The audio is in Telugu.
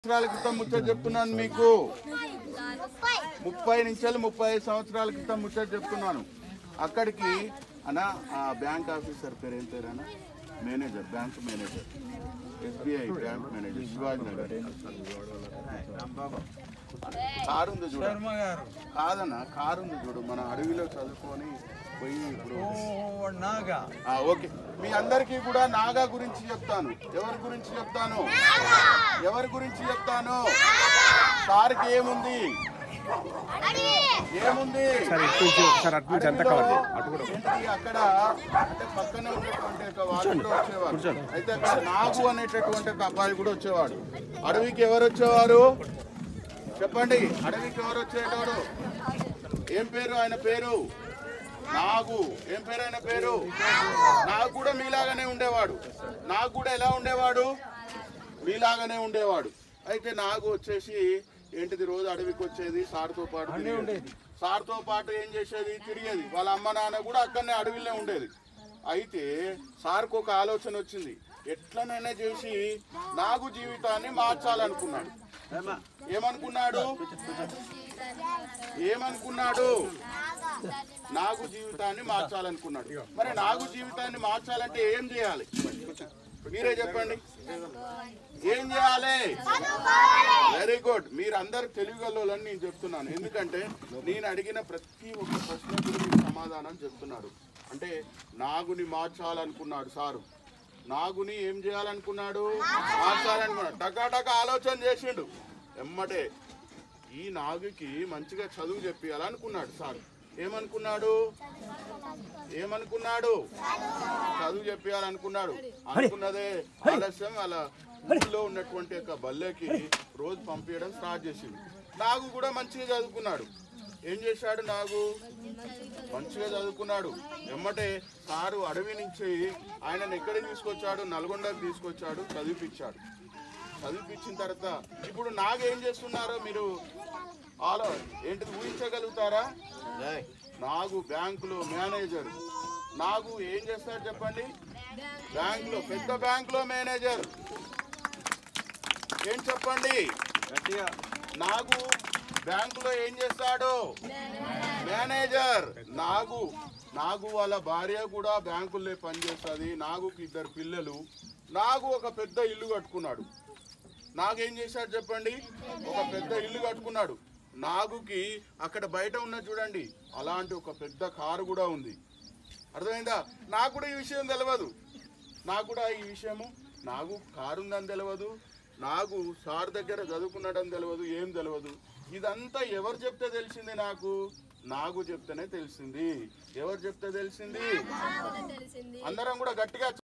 సంవత్సరాల క్రితం ముచ్చట చెప్తున్నాను మీకు ముప్పై నుంచి ముప్పై ఐదు సంవత్సరాల క్రితం ముచ్చట చెప్తున్నాను అక్కడికి అన్న ఆ బ్యాంక్ ఆఫీసర్ పేరు ఏం పేరు అన్న manager bank manager SBI bank manager Shivaji Nagar car ఉంది చూడ కాదన్న కారు ఉంది చూడు మన అడవిలో చదువుకొని పోయి ఇప్పుడు ఓ నాగా ఆ, ఓకే మీ అందరికీ కూడా నాగా గురించి చెప్తాను ఎవరి గురించి చెప్తాను ఎవరి గురించి చెప్తాను సార్కి ఏముంది ఏముంది అడవిలో ఏంటి అక్కడ అంటే పక్కనే ఉన్నటువంటి ఒక వాళ్ళు కూడా వచ్చేవారు అయితే అక్కడ నాగు అనేటటువంటి ఒక అబ్బాయి కూడా వచ్చేవాడు అడవికి ఎవరు వచ్చేవారు చెప్పండి అడవికి ఎవరు వచ్చేవాడు ఏం పేరు ఆయన పేరు నాగు ఏం పేరు ఆయన పేరు నాకు కూడా మీలాగానే ఉండేవాడు నాకు కూడా ఎలా ఉండేవాడు మీలాగానే ఉండేవాడు అయితే నాగు వచ్చేసి ఏంటిది రోజు అడవికి వచ్చేది సార్తో పాటు తిరిగేది. సార్తో పాటు ఏం చేసేది తిరిగేది వాళ్ళ అమ్మ నాన్న కూడా అక్కడనే అడవిలో ఉండేది అయితే సార్కు ఒక ఆలోచన వచ్చింది ఎట్లనైనా చేసి నాగు జీవితాన్ని మార్చాలనుకున్నాడు ఏమనుకున్నాడు ఏమనుకున్నాడు నాగు జీవితాన్ని మార్చాలనుకున్నాడు మరి నాగు జీవితాన్ని మార్చాలంటే ఏం చేయాలి మీరే చెప్పండి ఏం చేయాలి వెరీ గుడ్ మీరు అందరు తెలివిగలని నేను చెప్తున్నాను ఎందుకంటే నేను అడిగిన ప్రతి ఒక్క ప్రశ్నకు మీకు సమాధానం చెప్తున్నాడు అంటే నాగుని మార్చాలనుకున్నాడు సారు నాగుని ఏం చేయాలనుకున్నాడు మార్చాలనుకున్నాడు టకా టకా ఆలోచన చేసిండు ఎమ్మటే ఈ నాగుకి మంచిగా చదువు చెప్పియాలనుకున్నాడు సార్ ఏమనుకున్నాడు ఏమనుకున్నాడు చదువు చెప్పియాలనుకున్నాడు అనుకున్నదే ఆలస్యం అలా ఊళ్ళో ఉన్నటువంటి ఒక బల్లెకి రోజు పంపించడం స్టార్ట్ చేసింది నాగు కూడా మంచిగా చదువుకున్నాడు ఏం చేశాడు నాగు మంచిగా చదువుకున్నాడు ఎమ్మటే సారు అడవి నుంచి ఆయనను ఎక్కడికి తీసుకొచ్చాడు నల్గొండకి తీసుకొచ్చాడు చదివిపించాడు చదివిపించిన తర్వాత ఇప్పుడు నాగు ఏం చేస్తున్నారో మీరు ఆలో ఏంటిది ఊహించగలుగుతారా నాగు బ్యాంకులో మేనేజర్ నాగు ఏం చేస్తాడు చెప్పండి బ్యాంకులో పెద్ద బ్యాంకులో మేనేజర్ ఏం చెప్పండి నాగు బ్యాంకులో ఏం చేస్తాడు మేనేజర్ నాగు నాగు వాళ్ళ భార్య కూడా బ్యాంకుల్లో పనిచేస్తుంది నాగుకి ఇద్దరు పిల్లలు నాగు ఒక పెద్ద ఇల్లు కట్టుకున్నాడు నాగు ఏం చేశాడు చెప్పండి ఒక పెద్ద ఇల్లు కట్టుకున్నాడు నాగుకి అక్కడ బయట ఉన్న చూడండి అలాంటి ఒక పెద్ద కారు కూడా ఉంది అర్థమైందా నాకు కూడా ఈ విషయం తెలియదు నాకు కూడా ఈ విషయము నాకు కారు ఉందని తెలియదు నాకు సార్ దగ్గర చదువుకున్నాడని తెలియదు ఏం తెలియదు ఇదంతా ఎవరు చెప్తే తెలిసింది నాకు నాకు చెప్తేనే తెలిసింది ఎవరు చెప్తే తెలిసింది తెలిసింది అందరం కూడా గట్టిగా